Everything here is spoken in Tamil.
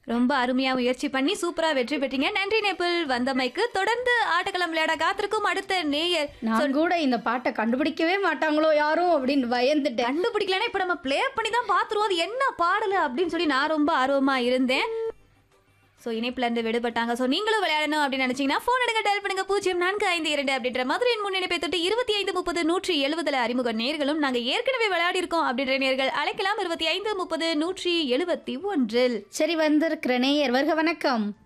ரொம்ப அருமையா முயற்சி பண்ணி சூப்பரா வெற்றி பெற்றீங்க நன்றி நேபிள் வந்தமைக்கு தொடர்ந்து ஆட்டக்களம் விளையாட காத்திருக்கும் அடுத்த நேயர் நான் கூட இந்த பாட்டை கண்டுபிடிக்கவே மாட்டாங்களோ யாரும் அப்படின்னு பயந்துட்டேன் கண்டுபிடிக்கலன்னா இப்ப நம்ம ப்ளே பண்ணி தான் பாத்துருவோம் அது என்ன பாடல அப்படின்னு சொல்லி நான் ரொம்ப ஆர்வமா இருந்தேன் ஸோ இணைப்புல இருந்து விடுபட்டாங்க ஸோ நீங்களும் விளையாடணும் அப்படின்னு நினைச்சீங்கன்னா ஃபோன் எடுங்க டெல் பண்ணுங்க பூஜ்ஜியம் நான்கு ஐந்து இரண்டு அப்படின்ற மதுரையின் முன்னிணைப்பை தொட்டு இருபத்தி ஐந்து முப்பது நூற்றி எழுபதுல அறிமுக நேர்களும் நாங்க ஏற்கனவே விளையாடி இருக்கோம் அப்படின்ற நேர்கள் அழைக்கலாம் இருபத்தி ஐந்து முப்பது நூற்றி எழுபத்தி ஒன்றில் சரி வந்திருக்கிற நேயர் வருக வணக்கம்